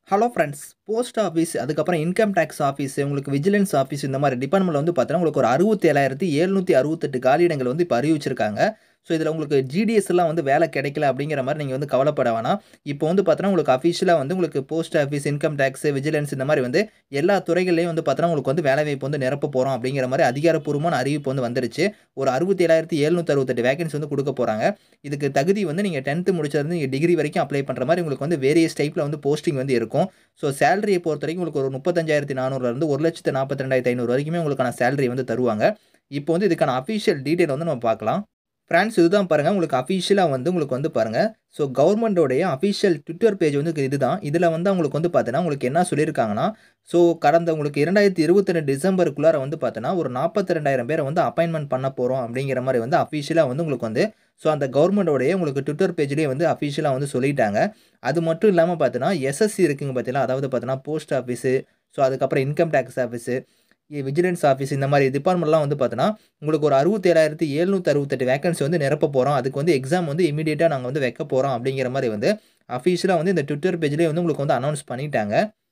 hello friends post office அதுக்கப்புறம் income tax office உங்களுக்கு vigilance office இந்த மாதிரி டிபார்ட்மெண்ட்டில் வந்து பார்த்தீங்கன்னா உங்களுக்கு ஒரு அறுபத்தி ஏழாயிரத்தி எழுநூற்றி அறுபத்தெட்டு காலியிடங்கள் வந்து இப்போ அறிவிச்சிருக்காங்க ஸோ இதில் உங்களுக்கு ஜிடிஎஸ் எல்லாம் வந்து வேலை கிடைக்கல அப்படிங்கிற மாதிரி நீங்கள் வந்து கவலைப்பட வேணாம் இப்போ வந்து பார்த்தீங்கன்னா உங்களுக்கு அஃபிஷியலாக வந்து உங்களுக்கு post office income tax vigilance இந்த மாதிரி வந்து எல்லா துறைகள்லையும் வந்து பார்த்தீங்கன்னா உங்களுக்கு வந்து வேலை வாய்ப்பு வந்து நிரப்ப போகிறோம் அப்படிங்கிற மாதிரி அதிகாரப்பூர்வமான அறிவிப்பு வந்து வந்துருச்சு ஒரு அறுபத்தி ஏழாயிரத்தி எழுநூற்றி அறுபத்தெட்டு வேகன்சி வந்து கொடுக்க போகிறாங்க இதுக்கு தகுதி வந்து நீங்கள் டென்த்து முடிச்சதுலேருந்து நீங்கள் டிகிரி வரைக்கும் அப்ளை பண்ணுற மாதிரி உங்களுக்கு வந்து வேரியஸ் டைப்பில் வந்து போஸ்டிங் வந்து இருக்கும் ஸோ சேலரியை பொறுத்த வரைக்கும் உங்களுக்கு ஒரு முப்பத்தஞ்சாயிரத்தி நானூறுலேருந்து ஒரு லட்சத்து நாற்பத்தி ரெண்டாயிரத்தி ஐநூறு வரைக்குமே உங்களுக்கான சேலரி வந்து தருவாங்க இப்போ வந்து இதுக்கான அஃபிஷியல் டீட்டெயில் வந்து நம்ம பார்க்கலாம் ஃப்ரெண்ட்ஸ் இதுதான் பாருங்கள் உங்களுக்கு அஃபிஷியலாக வந்து உங்களுக்கு வந்து பாருங்கள் ஸோ கவர்மெண்டோடைய அஃபிஷியல் ட்விட்டர் பேஜ் வந்து இதுதான் இதில் வந்து அவங்களுக்கு வந்து பார்த்தீங்கன்னா உங்களுக்கு என்ன சொல்லியிருக்காங்கன்னா ஸோ கடந்த உங்களுக்கு இரண்டாயிரத்தி இருபத்தி ரெண்டு டிசம்பருக்குள்ளார வந்து பார்த்தீங்கன்னா ஒரு நாற்பத்தி ரெண்டாயிரம் பேரை வந்து அப்பாயின்மெண்ட் பண்ண போகிறோம் அப்படிங்கிற மாதிரி வந்து அஃபிஷியலாக வந்து உங்களுக்கு வந்து ஸோ அந்த கவர்மெண்டோடைய உங்களுக்கு ட்விட்டர் பேஜ்லேயே வந்து அஃபிஷியலாக வந்து சொல்லிட்டாங்க அது மட்டும் இல்லாமல் பார்த்தீங்கன்னா எஸ்எஸ்சி இருக்குங்க பார்த்தீங்களா அதாவது பார்த்தீங்கன்னா போஸ்ட் ஆஃபீஸு ஸோ அதுக்கப்புறம் income tax office vigilance office இந்த மாதிரி டிபார்ட்மெண்ட்லாம் வந்து பார்த்தோன்னா உங்களுக்கு ஒரு அறுபத்தேழாயிரத்தி எழுநூற்றி அறுபத்தெட்டு வேகன்சி வந்து நிரப்ப போகிறோம் அதுக்கு வந்து எக்ஸாம் வந்து இமீடியட்டாக நாங்கள் வந்து வைக்க போகிறோம் அப்படிங்கிற மாதிரி வந்து அஃபீஷியலாக வந்து இந்த ட்விட்டர் பேஜ்லேயே வந்து உங்களுக்கு வந்து அனௌன்ஸ் பண்ணிட்டாங்க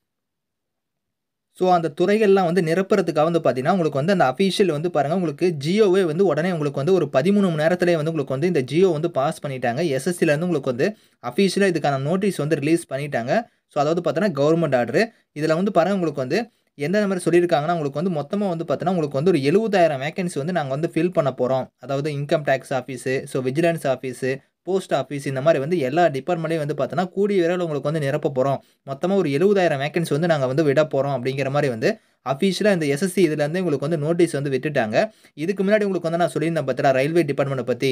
ஸோ அந்த துறைகள்லாம் வந்து நிரப்புறதுக்காக வந்து பார்த்தீங்கன்னா உங்களுக்கு வந்து அந்த அஃபீஷியல் வந்து பாருங்கள் உங்களுக்கு ஜியோவே வந்து உடனே உங்களுக்கு வந்து ஒரு பதிமூணு மணி நேரத்திலே வந்து உங்களுக்கு வந்து இந்த ஜியோ வந்து பாஸ் பண்ணிட்டாங்க எஸ்எஸ்சிலேருந்து உங்களுக்கு வந்து அஃபீஷியலாக இதுக்கான நோட்டீஸ் வந்து ரிலீஸ் பண்ணிட்டாங்க ஸோ அதாவது பார்த்தோன்னா கவர்மெண்ட் ஆர்டரு இதில் வந்து பாருங்கள் உங்களுக்கு வந்து எந்த மாதிரி சொல்லியிருக்காங்கன்னா உங்களுக்கு வந்து மொத்தமாக வந்து பார்த்தோன்னா உங்களுக்கு வந்து ஒரு எழுபதாயிரம் வேகன்சி வந்து நாங்கள் வந்து ஃபில் பண்ண போகிறோம் அதாவது income tax office so vigilance office post office இந்த மாதிரி வந்து எல்லா டிபார்ட்மெண்ட்லையும் வந்து பார்த்தோன்னா கூடிய விரைவில் உங்களுக்கு வந்து நிரப்ப போகிறோம் மொத்தமாக ஒரு எழுபதாயிரம் வேகன்சி வந்து நாங்கள் வந்து விட போகிறோம் அப்படிங்கிற மாதிரி வந்து அஃபீஷியலாக இந்த எஸ்எஸ்சி இதுலேருந்து உங்களுக்கு வந்து நோட்டீஸ் வந்து விட்டுட்டாங்க இதுக்கு முன்னாடி உங்களுக்கு வந்து நான் சொல்லியிருந்தேன் பார்த்தீங்களா ரயில்வே டிபார்ட்மெண்ட்டை பற்றி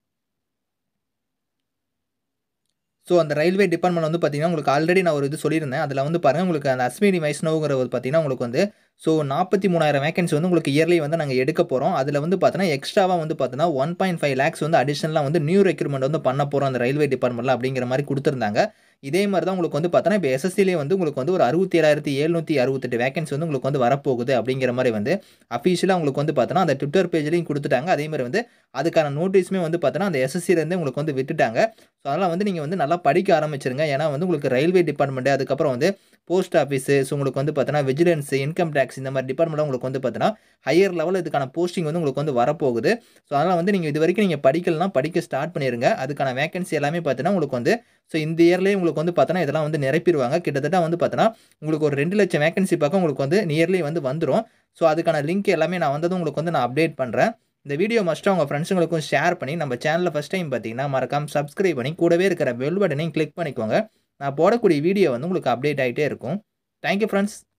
ஸோ அந்த ரயில்வே டிபார்ட்மெண்ட் வந்து பார்த்தீங்கன்னா உங்களுக்கு ஆல்ரெடி நான் ஒரு இது சொல்லியிருந்தேன் அதில் வந்து பாருங்கள் உங்களுக்கு அந்த அஸ்மினி வைஷ்ணவுங்கிற பார்த்தீங்கன்னா உங்களுக்கு வந்து ஸோ நாற்பத்தி மூணாயிரம் வேகன்சி வந்து உங்களுக்கு இயர்லி வந்து நாங்கள் எடுக்க போகிறோம் அதில் வந்து பார்த்தீங்கன்னா எக்ஸ்ட்ராவாக வந்து பார்த்தீங்கன்னா ஒன் பாயிண்ட் ஃபைவ் லேக்ஸ் வந்து அடிஷனலாக வந்து நியூ ரெக்ரூட்மெண்ட் வந்து பண்ண போகிறோம் அந்த ரயில்வே டிபார்ட்மெண்ட்டில் அப்படிங்கிற மாதிரி கொடுத்துருந்தாங்க இதே மாதிரி தான் உங்களுக்கு வந்து பார்த்தோன்னா இப்போ எஸ்எஸ்சிலே வந்து உங்களுக்கு வந்து ஒரு அறுபத்தி ஏழாயிரத்தி எழுநூற்றி அறுபத்தெட்டு வேகன்சி வந்து உங்களுக்கு வந்து வரப்போகுது அப்படிங்கிற மாதிரி வந்து அஃபீஷியலாக உங்களுக்கு வந்து பார்த்தோன்னா அந்த ட்விட்டர் பேஜ்லையும் கொடுத்துட்டாங்க அதே மாதிரி வந்து அதுக்கான நோட்டீஸுமே வந்து பார்த்தோன்னா அந்த எஸ்எஸ்சிலேருந்து உங்களுக்கு வந்து விட்டுட்டாங்க ஸோ அதனால் வந்து நீங்கள் வந்து நல்லா படிக்க ஆரம்பிச்சிருங்க ஏன்னா வந்து உங்களுக்கு ரயில்வே டிபார்ட்மெண்ட்டு அதுக்கப்புறம் வந்து போஸ்ட் ஆஃபீஸு ஸோ உங்களுக்கு வந்து பார்த்தோன்னா விஜிலன்ஸ் இன்கம் டேக்ஸ் இந்த மாதிரி டிபார்ட்மெண்ட்டில் உங்களுக்கு வந்து பார்த்தோன்னா ஹையர் லெவலில் இதுக்கான போஸ்டிங் வந்து உங்களுக்கு வந்து வரப்போகுது ஸோ அதனால் வந்து நீங்கள் இது வரைக்கும் நீங்கள் படிக்கலாம் படிக்க ஸ்டார்ட் பண்ணிடுங்க அதுக்கான வேகன்சி எல்லாமே பார்த்தீங்கன்னா உங்களுக்கு வந்து ஸோ இந்த இயர்லேயே உங்களுக்கு வந்து பார்த்தோன்னா இதெல்லாம் வந்து நிரப்பிடுவாங்க கிட்டத்தட்ட வந்து பார்த்தோன்னா உங்களுக்கு ஒரு ரெண்டு லட்சம் வேகன்சி பக்கம் உங்களுக்கு வந்து நியர்லி வந்து வந்துடும் ஸோ அதுக்கான லிங்க் எல்லாமே நான் வந்ததும் உங்களுக்கு வந்து நான் அப்டேட் பண்ணுறேன் இந்த வீடியோ மஸ்ட்டாக உங்கள் ஃப்ரெண்ட்ஸுங்களுக்கும் ஷேர் பண்ணி நம்ம சேனலில் ஃபஸ்ட் டைம் பார்த்தீங்கன்னா மறக்காம சப்ஸ்கிரைப் பண்ணி கூடவே இருக்கிற பெல் பட்டனையும் கிளிக் பண்ணிக்கோங்க நான் போடக்கூடிய வீடியோ வந்து உங்களுக்கு அப்டேட் ஆகிட்டே இருக்கும் தேங்க்யூ ஃப்ரெண்ட்ஸ்